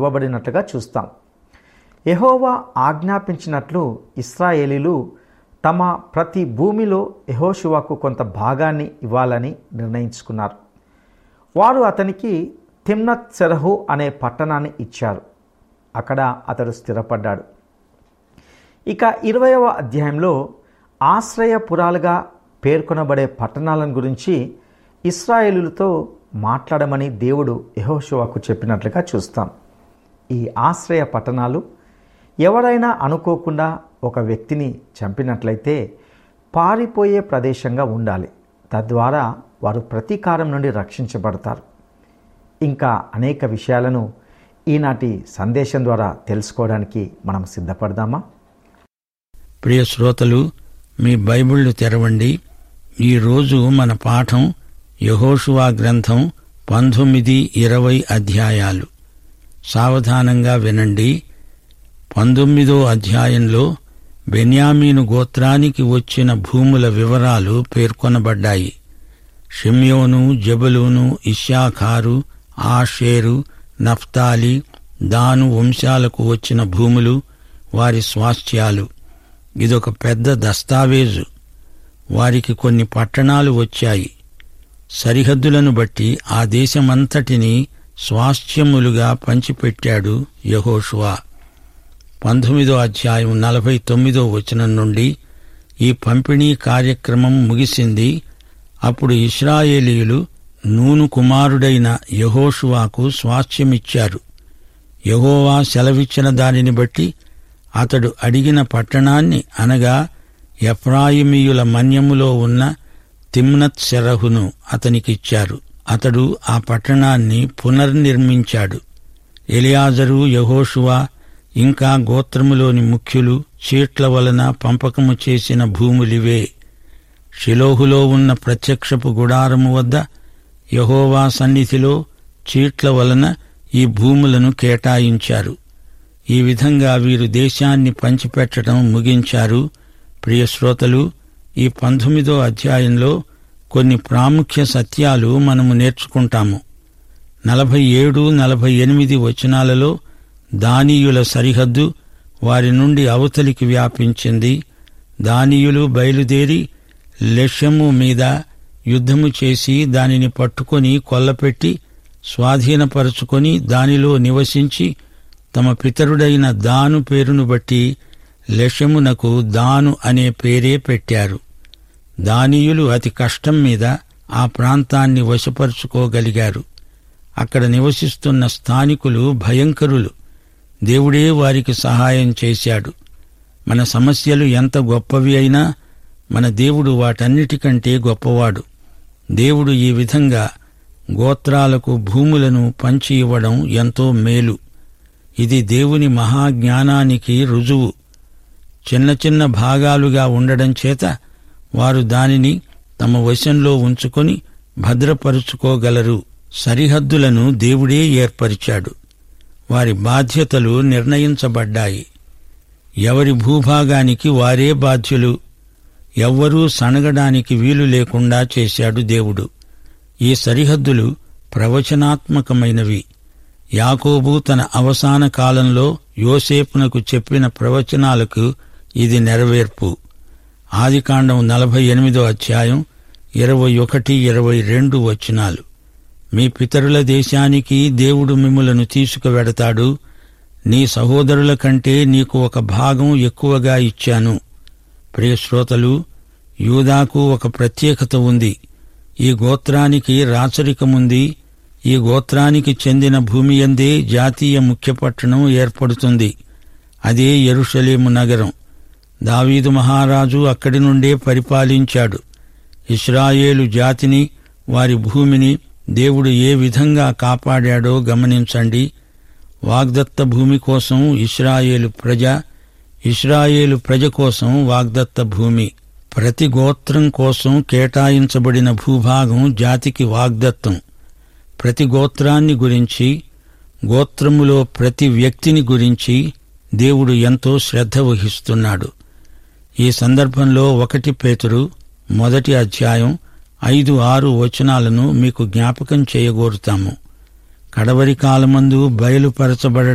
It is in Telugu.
ఇవ్వబడినట్లుగా చూస్తాం యెహోవా ఆజ్ఞాపించినట్లు ఇస్రాయేలీలు తమ ప్రతి భూమిలో యెహోషువకు కొంత భాగాన్ని ఇవ్వాలని నిర్ణయించుకున్నారు వారు అతనికి తిమ్నత్ సెరహు అనే పట్టణాన్ని ఇచ్చారు అక్కడ అతడు స్థిరపడ్డాడు ఇక ఇరవయవ అధ్యాయంలో ఆశ్రయపురాలుగా పేర్కొనబడే పట్టణాలను గురించి ఇస్రాయేలులతో మాట్లాడమని దేవుడు యహోషువాకు చెప్పినట్లుగా చూస్తాం ఈ ఆశ్రయ పట్టణాలు ఎవరైనా అనుకోకుండా ఒక వ్యక్తిని చంపినట్లయితే పారిపోయే ప్రదేశంగా ఉండాలి తద్వారా వారు ప్రతీకారం నుండి రక్షించబడతారు ఇంకా అనేక విషయాలను ఈనాటి సందేశం ద్వారా తెలుసుకోవడానికి మనం సిద్ధపడదామా ప్రియ శ్రోతలు మీ బైబిళ్లు తెరవండి ఈరోజు మన పాఠం యహోషువా గ్రంథం పంతొమ్మిది ఇరవై అధ్యాయాలు సావధానంగా వినండి పంతొమ్మిదో అధ్యాయంలో బెన్యామీను గోత్రానికి వచ్చిన భూముల వివరాలు పేర్కొనబడ్డాయి షిమ్యోను జబలును ఇషాఖారు ఆషేరు నఫ్తాలి దాను వంశాలకు వచ్చిన భూములు వారి స్వాస్థ్యాలు ఇదొక పెద్ద దస్తావేజు వారికి కొన్ని పట్టణాలు వచ్చాయి సరిహద్దులను బట్టి ఆ దేశమంతటిని స్వాస్థ్యములుగా పంచిపెట్టాడు యహోషువా పంతొమ్మిదో అధ్యాయం నలభై తొమ్మిదో వచనం నుండి ఈ పంపిణీ కార్యక్రమం ముగిసింది అప్పుడు ఇస్రాయేలీయులు నూను కుమారుడైన యహోషువాకు స్వాస్థ్యమిచ్చారు యహోవా సెలవిచ్చిన దానిని బట్టి అతడు అడిగిన పట్టణాన్ని అనగా ఎఫ్రాయిమీయుల మన్యములో ఉన్న తిమ్నత్ సెరహును అతనికిచ్చారు అతడు ఆ పట్టణాన్ని పునర్నిర్మించాడు ఎలియాజరు యహోషువా ఇంకా గోత్రములోని ముఖ్యులు చీట్ల వలన పంపకము చేసిన భూములివే షిలోహులో ఉన్న ప్రత్యక్షపు గుడారము వద్ద యహోవా సన్నిధిలో చీట్ల వలన ఈ భూములను కేటాయించారు ఈ విధంగా వీరు దేశాన్ని పంచిపెట్టడం ముగించారు ప్రియ శ్రోతలు ఈ పంతొమ్మిదో అధ్యాయంలో కొన్ని ప్రాముఖ్య సత్యాలు మనము నేర్చుకుంటాము నలభై ఏడు నలభై ఎనిమిది వచనాలలో దానీయుల సరిహద్దు వారి నుండి అవతలికి వ్యాపించింది దానీయులు బయలుదేరి లెషము మీద యుద్ధము చేసి దానిని పట్టుకొని కొల్లపెట్టి స్వాధీనపరుచుకొని దానిలో నివసించి తమ పితరుడైన దాను పేరును బట్టి లెషమునకు దాను అనే పేరే పెట్టారు దానీయులు అతి కష్టం మీద ఆ ప్రాంతాన్ని వశపరుచుకోగలిగారు అక్కడ నివసిస్తున్న స్థానికులు భయంకరులు దేవుడే వారికి సహాయం చేశాడు మన సమస్యలు ఎంత గొప్పవి అయినా మన దేవుడు వాటన్నిటికంటే గొప్పవాడు దేవుడు ఈ విధంగా గోత్రాలకు భూములను పంచి ఇవ్వడం ఎంతో మేలు ఇది దేవుని మహాజ్ఞానానికి రుజువు చిన్న చిన్న భాగాలుగా ఉండడం చేత వారు దానిని తమ వశంలో ఉంచుకొని భద్రపరుచుకోగలరు సరిహద్దులను దేవుడే ఏర్పరిచాడు వారి బాధ్యతలు నిర్ణయించబడ్డాయి ఎవరి భూభాగానికి వారే బాధ్యులు ఎవ్వరూ సణగడానికి వీలు లేకుండా చేశాడు దేవుడు ఈ సరిహద్దులు ప్రవచనాత్మకమైనవి యాకోబు తన అవసాన కాలంలో యోసేపునకు చెప్పిన ప్రవచనాలకు ఇది నెరవేర్పు ఆదికాండం నలభై ఎనిమిదో అధ్యాయం ఇరవై ఒకటి ఇరవై రెండు వచనాలు మీ పితరుల దేశానికి దేవుడు మిమ్ములను తీసుకువెడతాడు నీ సహోదరుల కంటే నీకు ఒక భాగం ఎక్కువగా ఇచ్చాను ప్రియ శ్రోతలు యూదాకు ఒక ప్రత్యేకత ఉంది ఈ గోత్రానికి రాచరికముంది ఈ గోత్రానికి చెందిన భూమి ఎందే జాతీయ ముఖ్య పట్టణం ఏర్పడుతుంది అదే యెరూషలేము నగరం దావీదు మహారాజు అక్కడి నుండే పరిపాలించాడు ఇస్రాయేలు జాతిని వారి భూమిని దేవుడు ఏ విధంగా కాపాడాడో గమనించండి వాగ్దత్త భూమి కోసం ఇస్రాయేలు ప్రజ ఇస్రాయేలు ప్రజ కోసం వాగ్దత్త భూమి ప్రతి గోత్రం కోసం కేటాయించబడిన భూభాగం జాతికి వాగ్దత్తం ప్రతి గోత్రాన్ని గురించి గోత్రములో ప్రతి వ్యక్తిని గురించి దేవుడు ఎంతో శ్రద్ధ వహిస్తున్నాడు ఈ సందర్భంలో ఒకటి పేతురు మొదటి అధ్యాయం ఐదు ఆరు వచనాలను మీకు జ్ఞాపకం చేయగోరుతాము కడవరి కాలమందు బయలుపరచబడ